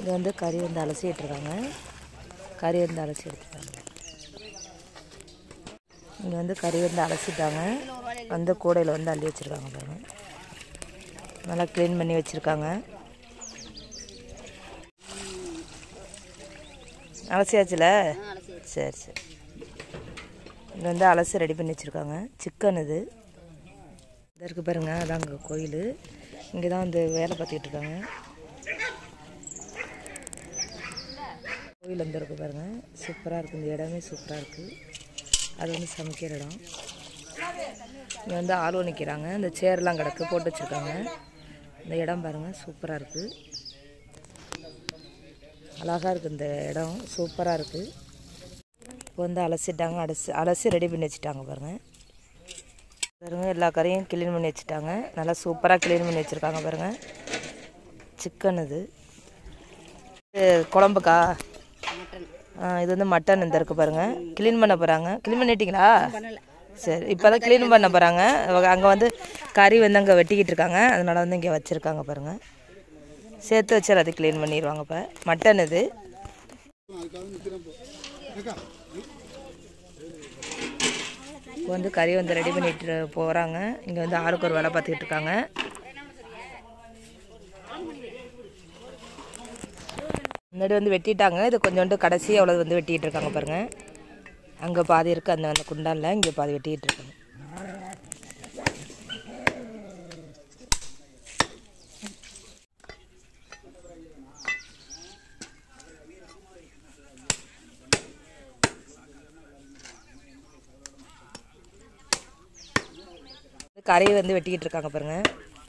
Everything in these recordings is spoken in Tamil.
இது வந்து கறி வந்து அலசிட்டு இருக்காங்க கறி வந்து அலசி எடுத்துட்டாங்க இங்கே வந்து கறி வந்து அலசிட்டாங்க வந்து கூடையில் வந்து அள்ளி வச்சுருக்காங்க பாருங்க நல்லா க்ளீன் பண்ணி வச்சுருக்காங்க அலசியாச்சுல சரி சரி இது வந்து அலசி ரெடி பண்ணி வச்சுருக்காங்க சிக்கன் இது இது இருக்கு பாருங்க அதான் அங்கே கோயில் இங்கே தான் வந்து வேலை பார்த்துக்கிட்டு இருக்காங்க கோயில் வந்து இருக்கு பாருங்க சூப்பராக இருக்குது இந்த இடமே சூப்பராக இருக்குது அது வந்து சமைக்கிற இடம் இங்கே வந்து ஆளு நிற்கிறாங்க இந்த சேர்லாம் கிடக்கு போட்டு வச்சுருக்காங்க இந்த இடம் பாருங்கள் சூப்பராக இருக்குது அழகாக இருக்குது இந்த இடம் சூப்பராக இருக்குது இப்போ வந்து அலசிட்டாங்க அலசி அலசி ரெடி பண்ணி வச்சுட்டாங்க பாருங்கள் பாருங்க எல்லா கறியும் க்ளீன் பண்ணி வச்சுட்டாங்க நல்லா சூப்பராக க்ளீன் பண்ணி வச்சுருக்காங்க பாருங்கள் சிக்கன் இது இது குழம்புக்கா ஆ, இது வந்து மட்டன் இந்த இருக்கு பாருங்க க்ளீன் பண்ண போகிறாங்க க்ளீன் பண்ணிட்டீங்களா சரி இப்போ தான் க்ளீன் பண்ண போகிறாங்க அங்கே வந்து கறி வந்து அங்கே வெட்டிக்கிட்டு இருக்காங்க அதனால வந்து இங்கே வச்சுருக்காங்க பாருங்க சேர்த்து வச்சு எல்லாத்தையும் க்ளீன் பண்ணிடுவாங்க இப்போ மட்டன் இது இப்போ வந்து கறி வந்து ரெடி பண்ணிட்டு போகிறாங்க இங்கே வந்து ஆளுக்கு ஒரு வேலை பார்த்துக்கிட்டு இருக்காங்க முன்னாடி வந்து வெட்டிட்டாங்க இது கொஞ்சோண்டு கடைசி அவ்வளோ வந்து வெட்டிகிட்டு இருக்காங்க பாருங்க அங்கே பாதி இருக்குது அந்த அந்த குண்டானில் இங்கே பாதி வெட்டிக்கிட்டு இருக்காங்க கறி வந்து வெட்டிக்கிட்டு இருக்காங்க பாருங்க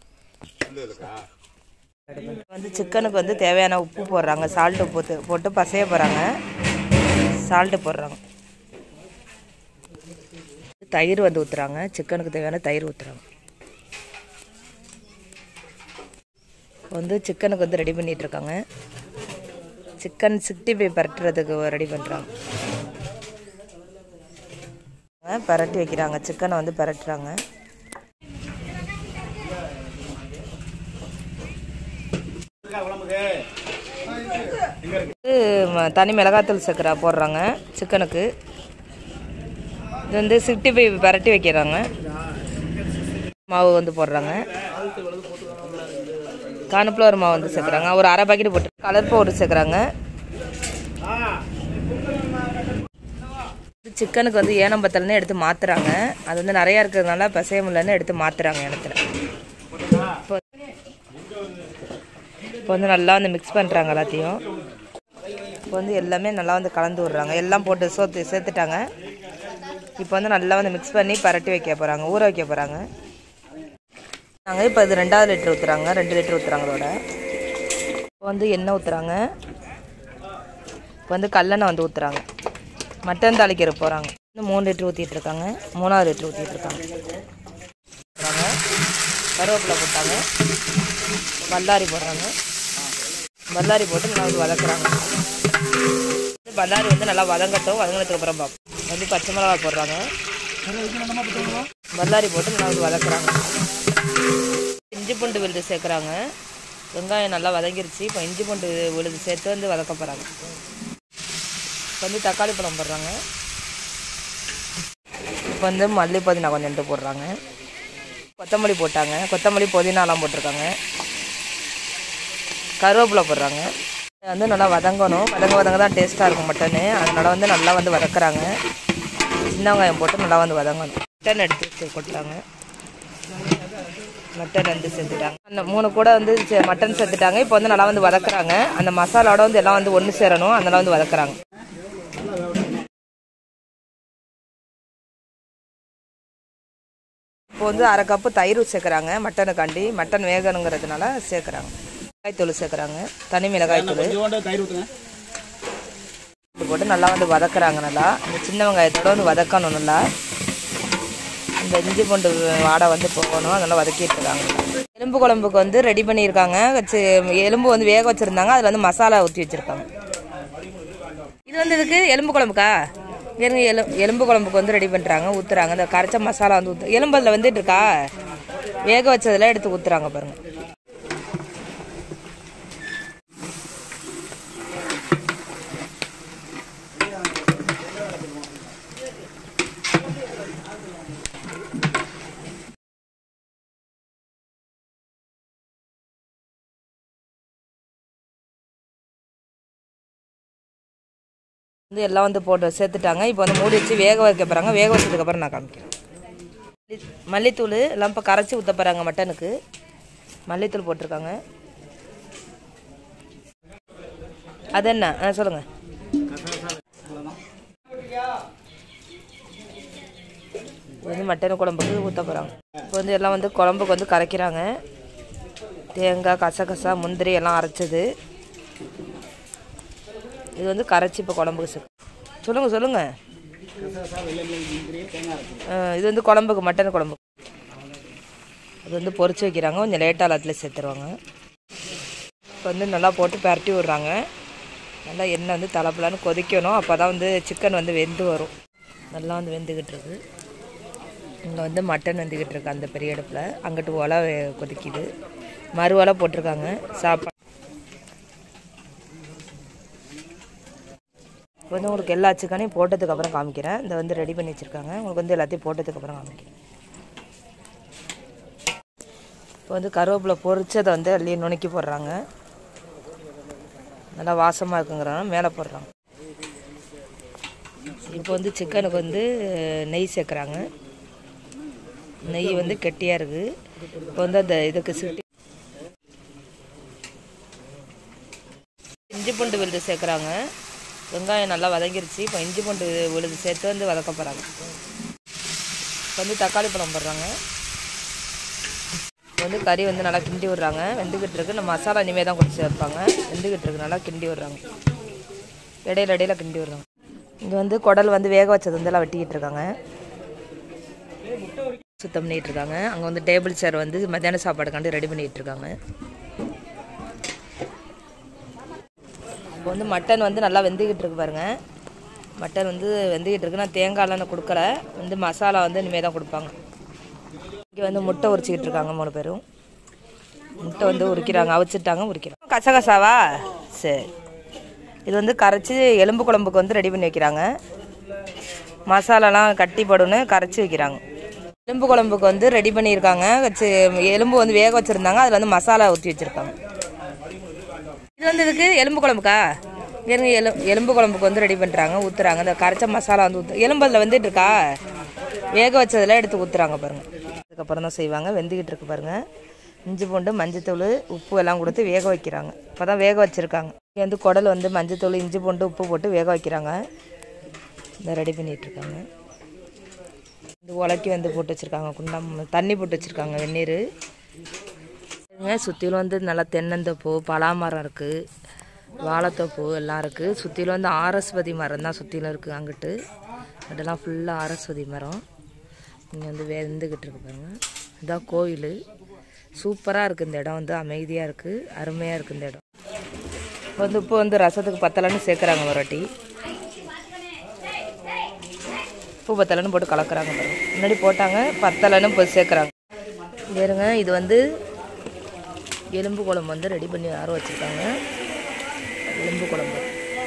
வந்து சிக்கனுக்கு வந்து தேவையான உப்பு போடுறாங்க சால்ட்டு போட்டு போட்டு பசைய போகிறாங்க சால்ட்டு போடுறாங்க தயிர் வந்து ஊற்றுறாங்க சிக்கனுக்கு தேவையான தயிர் ஊற்றுறாங்க வந்து சிக்கனுக்கு வந்து ரெடி பண்ணிட்டு இருக்காங்க சிக்கன் சிக்ஸ்டி ஃபைவ் பரட்டுறதுக்கு ரெடி பண்ணுறாங்க பரட்டி வைக்கிறாங்க சிக்கனை வந்து பரட்டுறாங்க இது ம- தனி மிளகாத்தூள் சேர்க்குறா போடுறாங்க சிக்கனுக்கு இது வந்து சிக்ஸ்டி ஃபைவ் பரட்டி வைக்கிறாங்க மாவு வந்து போடுறாங்க கார்ன்ஃப்ளவர் மாவு வந்து சேர்க்குறாங்க ஒரு அரை பாக்கெட் போட்டு கலர் பவுடர் சேர்க்குறாங்க சிக்கனுக்கு வந்து ஏனம் பத்தல்னு எடுத்து மாத்துறாங்க அது வந்து நிறையா இருக்கிறதுனால பசைய முடியலன்னு எடுத்து மாத்துறாங்க இடத்துல இப்போ இப்போ வந்து நல்லா வந்து மிக்ஸ் பண்ணுறாங்க எல்லாத்தையும் இப்போ வந்து எல்லாமே நல்லா வந்து கலந்து விட்றாங்க எல்லாம் போட்டு சோத்து சேர்த்துட்டாங்க இப்போ வந்து நல்லா வந்து மிக்ஸ் பண்ணி பரட்டி வைக்க போகிறாங்க ஊற வைக்க போகிறாங்க நாங்கள் இப்போ இது ரெண்டாவது லிட்டர் ஊற்றுறாங்க ரெண்டு லிட்டர் ஊற்றுறாங்க அதோட இப்போ வந்து எண்ணெய் ஊற்றுறாங்க இப்போ வந்து கல்லெண்ணெய் வந்து ஊற்றுறாங்க மட்டன் தாளிக்கிற போகிறாங்க இன்னும் மூணு லிட்டர் ஊற்றிட்டு இருக்காங்க மூணாவது லிட்டர் ஊற்றிட்டு இருக்காங்க போடுறாங்க. கருவேப்பிலை போட்டாங்க பல்லாரி போடுறாங்க பல்லாரி போட்டு நல்லா வந்து வதக்குறாங்க இந்த பல்லாரி வந்து நல்லா வதங்கட்டும் வதங்கினதுக்கு அப்புறம் பார்ப்போம் வந்து பச்சை மிளகா போடுறாங்க பல்லாரி போட்டு நல்லா வந்து வதக்குறாங்க இஞ்சி பூண்டு விழுது சேர்க்குறாங்க வெங்காயம் நல்லா வதங்கிருச்சு இப்போ இஞ்சி பூண்டு விழுது சேர்த்து வந்து வதக்க போகிறாங்க இப்போ வந்து தக்காளி பழம் போடுறாங்க இப்போ வந்து மல்லி புதினா கொஞ்சோண்டு போடுறாங்க கொத்தமல்லி போட்டாங்க கொத்தமல்லி புதினாலாம் போட்டிருக்காங்க கருவேப்பிலை போடுறாங்க இது வந்து நல்லா வதங்கணும் வதங்க வதங்க தான் டேஸ்ட்டாக இருக்கும் மட்டனு அதனால வந்து நல்லா வந்து வதக்குறாங்க சின்ன வெங்காயம் போட்டு நல்லா வந்து வதங்கணும் மட்டன் எடுத்து வச்சு கொட்டுறாங்க மட்டன் வந்து சேர்த்துட்டாங்க அந்த மூணு கூட வந்து சே- மட்டன் சேர்த்துட்டாங்க இப்போ வந்து நல்லா வந்து வதக்குறாங்க அந்த மசாலாவோட வந்து எல்லாம் வந்து ஒன்று சேரணும் அதனால வந்து வதக்குறாங்க இப்போ வந்து அரை கப்பு தயிர் சேர்க்குறாங்க மட்டனுக்காண்டி மட்டன் வேகணுங்கிறதுனால சேர்க்குறாங்க மிளகாய்த்தூள் சேர்க்குறாங்க தனி மிளகாய்த்தூள் கொஞ்சோண்டு தயிர் ஊற்றுங்க இது போட்டு நல்லா வந்து வதக்குறாங்க நல்லா இந்த சின்ன வெங்காயத்தோட வந்து வதக்கணும் நல்லா இந்த இஞ்சி பூண்டு வாடை வந்து போகணும் அதெல்லாம் வதக்கிட்டு இருக்காங்க எலும்பு குழம்புக்கு வந்து ரெடி பண்ணியிருக்காங்க வச்சு எலும்பு வந்து வேக வச்சுருந்தாங்க அதில் வந்து மசாலா ஊற்றி வச்சுருக்காங்க இது வந்து இதுக்கு எலும்பு குழம்புக்கா இருங்க எலு எலும்பு குழம்புக்கு வந்து ரெடி பண்ணுறாங்க ஊற்றுறாங்க இந்த கரைச்ச மசாலா வந்து ஊற்று எலும்பு அதில் வந்துட்டு இருக்கா வேக வச்சதெல்லாம் எடுத்து ஊற்றுறாங்க பாருங்க வந்து எல்லாம் வந்து போட்டு சேர்த்துட்டாங்க இப்போ வந்து மூடி வச்சு வேக வைக்க போகிறாங்க வேக வச்சதுக்கப்புறம் நான் காமிக்கிறேன் மல்லி- மல்லித்தூள் எல்லாம் இப்போ கரைச்சி ஊற்ற போகிறாங்க மட்டனுக்கு மல்லித்தூள் போட்டிருக்காங்க அது என்ன ஆ சொல்லுங்கள் இது வந்து மட்டன் குழம்புக்கு ஊற்ற போகிறாங்க இப்போ வந்து எல்லாம் வந்து குழம்புக்கு வந்து கரைக்கிறாங்க தேங்காய் கசகசா முந்திரி எல்லாம் அரைச்சது இது வந்து கரைச்சி இப்போ குழம்புக்கு சேர்க்க சொல்லுங்கள் சொல்லுங்கள் இது வந்து குழம்புக்கு மட்டன் குழம்பு அது வந்து பொரிச்சு வைக்கிறாங்க கொஞ்சம் லேட்டாக எல்லாத்துலேயும் சேர்த்துருவாங்க இப்போ வந்து நல்லா போட்டு பரட்டி விட்றாங்க நல்லா எண்ணெய் வந்து தலைப்பலான்னு கொதிக்கணும் அப்போ தான் வந்து சிக்கன் வந்து வெந்து வரும் நல்லா வந்து வெந்துக்கிட்டு இருக்கு இங்கே வந்து மட்டன் வெந்துக்கிட்டு இருக்கு அந்த பெரிய அடுப்பில் அங்கிட்டு ஒலை வே- கொதிக்குது மறு ஒலை போட்டிருக்காங்க சாப்பாடு இப்போ வந்து உங்களுக்கு எல்லா சிக்கனையும் போட்டதுக்கப்புறம் காமிக்கிறேன் இந்த வந்து ரெடி பண்ணி வச்சுருக்காங்க உங்களுக்கு வந்து எல்லாத்தையும் போட்டதுக்கப்புறம் காமிக்கிறேன் இப்போ வந்து கருவேப்பிலை பொரிச்சதை வந்து அள்ளி நுணுக்கி போடுறாங்க நல்லா வாசமாக இருக்குங்கிறனால மேலே போடுறாங்க இப்போ வந்து சிக்கனுக்கு வந்து நெய் சேர்க்குறாங்க நெய் வந்து கெட்டியாக இருக்குது இப்போ வந்து அந்த இதுக்கு சிட்டி இஞ்சி பூண்டு விழுது சேர்க்குறாங்க வெங்காயம் நல்லா வதங்கிருச்சு இப்போ இஞ்சி பூண்டு விழுது சேர்த்து வந்து வதக்க போகிறாங்க இப்போ வந்து தக்காளி பழம் போடுறாங்க இப்போ வந்து கறி வந்து நல்லா கிண்டி விடுறாங்க வெந்துக்கிட்டு இருக்கு நம்ம மசாலா இனிமேல் தான் கொடுத்து சேர்ப்பாங்க வெந்துக்கிட்டு இருக்கு நல்லா கிண்டி விடுறாங்க இடையில இடையில கிண்டி விடுறாங்க இங்கே வந்து குடல் வந்து வேக வச்சது வந்து எல்லாம் வெட்டிக்கிட்டு இருக்காங்க சுத்தம் பண்ணிட்டு இருக்காங்க அங்கே வந்து டேபிள் சேர் வந்து மத்தியான சாப்பாடுக்காண்டி ரெடி பண்ணிட்டு இருக்காங்க இப்போ வந்து மட்டன் வந்து நல்லா வெந்துக்கிட்டு இருக்கு பாருங்க மட்டன் வந்து வெந்துக்கிட்டு இருக்கு நான் தேங்காய்லாம் நான் கொடுக்கல வந்து மசாலா வந்து இனிமேல் தான் கொடுப்பாங்க இங்கே வந்து முட்டை உரிச்சிக்கிட்டு இருக்காங்க மூணு பேரும் முட்டை வந்து உரிக்கிறாங்க அவிச்சிட்டாங்க உரிக்கிறாங்க கசகசாவா சரி இது வந்து கரைச்சி எலும்பு குழம்புக்கு வந்து ரெடி பண்ணி வைக்கிறாங்க மசாலாலாம் கட்டி போடுன்னு கரைச்சி வைக்கிறாங்க எலும்பு குழம்புக்கு வந்து ரெடி பண்ணியிருக்காங்க வச்சு எலும்பு வந்து வேக வச்சுருந்தாங்க அதில் வந்து மசாலா ஊற்றி வச்சுருக்காங்க இது வந்து இதுக்கு எலும்பு குழம்புக்கா இருங்க எலு எலும்பு குழம்புக்கு வந்து ரெடி பண்ணுறாங்க ஊற்றுறாங்க இந்த கரைச்ச மசாலா வந்து ஊற்று எலும்பு அதில் வந்துட்டு இருக்கா வேக வச்சதில் எடுத்து ஊற்றுறாங்க பாருங்க அதுக்கப்புறம் தான் செய்வாங்க வெந்துக்கிட்டு இருக்கு பாருங்க இஞ்சி பூண்டு மஞ்சத்தூள் உப்பு எல்லாம் கொடுத்து வேக வைக்கிறாங்க இப்போ தான் வேக வச்சுருக்காங்க இங்கே வந்து குடல் வந்து மஞ்சத்தூள் இஞ்சி பூண்டு உப்பு போட்டு வேக வைக்கிறாங்க இந்த ரெடி பண்ணிட்டு இருக்காங்க இந்த உலக்கி வந்து போட்டு வச்சுருக்காங்க குண்டம் தண்ணி போட்டு வச்சுருக்காங்க வெந்நீர் சுற்றிலும் வந்து நல்லா தென்னந்தோப்பு பலாமரம் இருக்குது வாழைத்தோப்பு எல்லாம் இருக்குது சுற்றிலும் வந்து ஆரஸ்வதி மரம் தான் சுற்றிலும் இருக்குது அங்கிட்டு அதெல்லாம் ஃபுல்லாக ஆரஸ்வதி மரம் இங்கே வந்து வெந்துக்கிட்டு இருக்கு பாருங்க இதான் கோயில் சூப்பராக இருக்குது இந்த இடம் வந்து அமைதியாக இருக்குது அருமையாக இருக்குது இந்த இடம் இப்போ வந்து உப்பு வந்து ரசத்துக்கு பத்தலைன்னு சேர்க்குறாங்க ஒரு வாட்டி உப்பு பத்தலைன்னு போட்டு கலக்குறாங்க பாருங்க முன்னாடி போட்டாங்க பத்தலைன்னு இப்போ சேர்க்குறாங்க வேறுங்க இது வந்து எலும்பு குழம்பு வந்து ரெடி பண்ணி யாரும் வச்சுருக்காங்க எலும்பு குழம்பு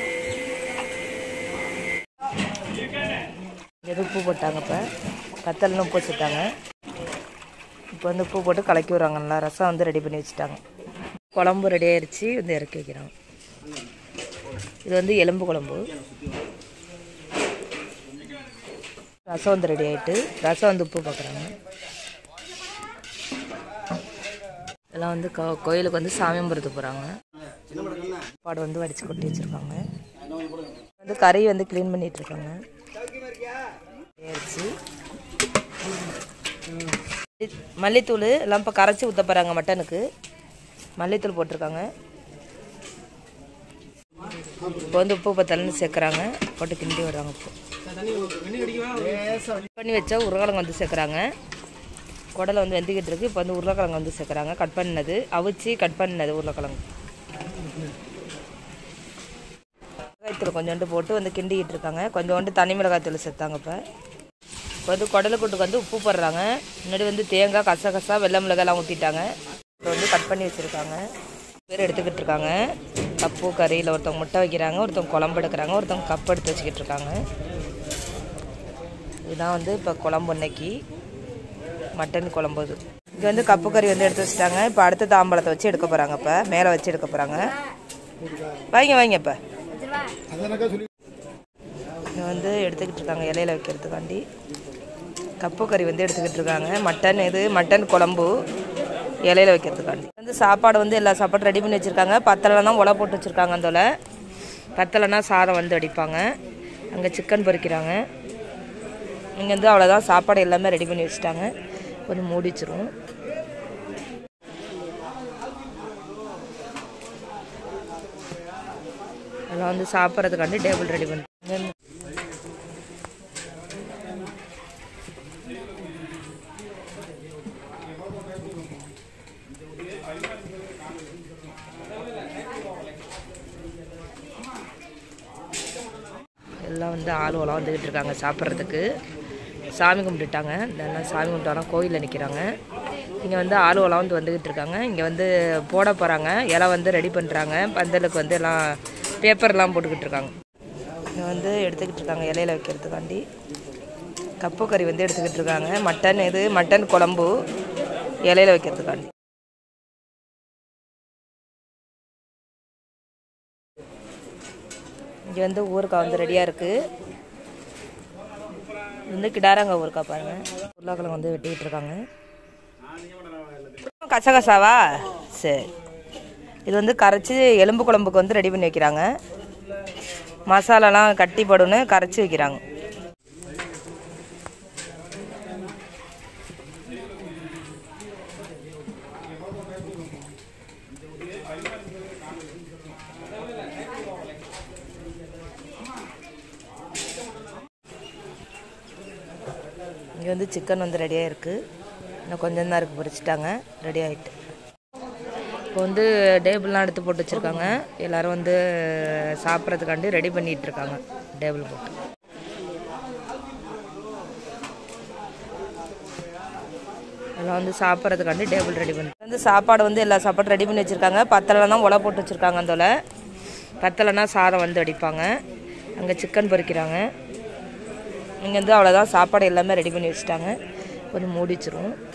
எது உப்பு போட்டாங்க இப்போ பத்தல்னு உப்பு வச்சுட்டாங்க இப்போ வந்து உப்பு போட்டு கலக்கி விட்றாங்க நல்லா ரசம் வந்து ரெடி பண்ணி வச்சுட்டாங்க குழம்பு ரெடி ஆயிடுச்சு வந்து இறக்கி வைக்கிறாங்க இது வந்து எலும்பு குழம்பு ரசம் வந்து ரெடி ஆயிட்டு ரசம் வந்து உப்பு பார்க்குறாங்க இதெல்லாம் வந்து கோ கோயிலுக்கு வந்து சாமி கும்பிட்றது போகிறாங்க சாப்பாடு வந்து வடித்து கொட்டி வச்சுருக்காங்க வந்து கறி வந்து க்ளீன் பண்ணிட்டு இருக்காங்க ஆயிடுச்சு மல்லித்தூள் எல்லாம் இப்போ கரைச்சி ஊற்ற போகிறாங்க மட்டனுக்கு மல்லித்தூள் போட்டிருக்காங்க இப்போ வந்து உப்பு பத்தலன்னு சேர்க்குறாங்க போட்டு கிண்டி விடுறாங்க உப்பு பண்ணி வச்சா உருளைக்கிழங்கு வந்து சேர்க்குறாங்க குடலை வந்து வெந்துக்கிட்டு இருக்கு இப்போ வந்து உருளைக்கிழங்கு வந்து சேர்க்குறாங்க கட் பண்ணது அவிச்சு கட் பண்ணது உருளைக்கிழங்கு மிளகாய்த்தூள் கொஞ்சோண்டு போட்டு வந்து கிண்டிக்கிட்டு இருக்காங்க கொஞ்சோண்டு தனி மிளகாய்த்தூள் சேர்த்தாங்க இப்போ இப்போ வந்து குடலுக்கூட்டுக்கு வந்து உப்பு போடுறாங்க முன்னாடி வந்து தேங்காய் கசகசா வெள்ளை மிளகாய்லாம் ஊற்றிட்டாங்க இப்போ வந்து கட் பண்ணி வச்சுருக்காங்க பேர் எடுத்துக்கிட்டு இருக்காங்க கப்பு கறியில் ஒருத்தவங்க முட்டை வைக்கிறாங்க ஒருத்தவங்க குழம்பு எடுக்கிறாங்க ஒருத்தவங்க கப் எடுத்து வச்சுக்கிட்டு இருக்காங்க இதுதான் வந்து இப்போ குழம்பு இன்னைக்கு மட்டன் குழம்பு இது இங்கே வந்து கப்பு கறி வந்து எடுத்து வச்சுட்டாங்க இப்போ அடுத்த தாம்பழத்தை வச்சு எடுக்க போகிறாங்க இப்போ மேலே வச்சு எடுக்க போகிறாங்க வைங்க வைங்க இப்போ வந்து எடுத்துக்கிட்டு இருக்காங்க இலையில வைக்கிறதுக்காண்டி கப்பு கறி வந்து எடுத்துக்கிட்டு இருக்காங்க மட்டன் இது மட்டன் குழம்பு இலையில வைக்கிறதுக்காண்டி வந்து சாப்பாடு வந்து எல்லா சாப்பாடும் ரெடி பண்ணி வச்சுருக்காங்க பத்தலைனா உலை போட்டு வச்சுருக்காங்க அந்தோல பத்தலைனா சாதம் வந்து அடிப்பாங்க அங்கே சிக்கன் பொரிக்கிறாங்க இங்கே வந்து அவ்வளோதான் சாப்பாடு எல்லாமே ரெடி பண்ணி வச்சுட்டாங்க கொஞ்சம் மூடி வச்சிருவோம் அதெல்லாம் வந்து சாப்பிட்றதுக்காண்டி டேபிள் ரெடி பண்ணி எல்லாம் வந்து ஆளுவெல்லாம் வந்துக்கிட்டு இருக்காங்க சாப்பிட்றதுக்கு சாமி கும்பிட்டுட்டாங்க இதெல்லாம் சாமி கும்பிட்டாலும் கோயிலில் நிற்கிறாங்க இங்கே வந்து ஆளுவெல்லாம் வந்து வந்துக்கிட்டு இருக்காங்க இங்கே வந்து போட போகிறாங்க இலை வந்து ரெடி பண்ணுறாங்க பந்தலுக்கு வந்து எல்லாம் பேப்பர்லாம் போட்டுக்கிட்டு இருக்காங்க இங்கே வந்து எடுத்துக்கிட்டு இருக்காங்க இலையில வைக்கிறதுக்காண்டி கப்பு கறி வந்து எடுத்துக்கிட்டு இருக்காங்க மட்டன் இது மட்டன் குழம்பு இலையில வைக்கிறதுக்காண்டி இங்கே வந்து ஊறுகாய் வந்து ரெடியாக இருக்குது இது வந்து கிடாரங்க ஊறுகாய் பாருங்க உருளைக்கிழங்கு வந்து வெட்டிக்கிட்டு இருக்காங்க கசகசாவா சரி இது வந்து கரைச்சி எலும்பு குழம்புக்கு வந்து ரெடி பண்ணி வைக்கிறாங்க மசாலாலாம் கட்டி போடுன்னு கரைச்சி வைக்கிறாங்க இங்கே வந்து சிக்கன் வந்து ரெடியாக இருக்குது இன்னும் கொஞ்சம் தான் இருக்குது பொரிச்சிட்டாங்க ரெடி ஆகிட்டு இப்போ வந்து டேபிள்லாம் எடுத்து போட்டு வச்சுருக்காங்க எல்லோரும் வந்து சாப்பிட்றதுக்காண்டி ரெடி பண்ணிகிட்டு இருக்காங்க டேபிள் போட்டு எல்லாம் வந்து சாப்பிட்றதுக்காண்டி டேபிள் ரெடி பண்ணி வந்து சாப்பாடு வந்து எல்லா சாப்பாடும் ரெடி பண்ணி வச்சுருக்காங்க பத்தலைனா உலை போட்டு வச்சுருக்காங்க அந்தோல பத்தலைனா சாதம் வந்து அடிப்பாங்க அங்கே சிக்கன் பொரிக்கிறாங்க இங்கே வந்து அவ்வளோதான் சாப்பாடு எல்லாமே ரெடி பண்ணி வச்சுட்டாங்க கொஞ்சம் மூடி வச்சிருவோம்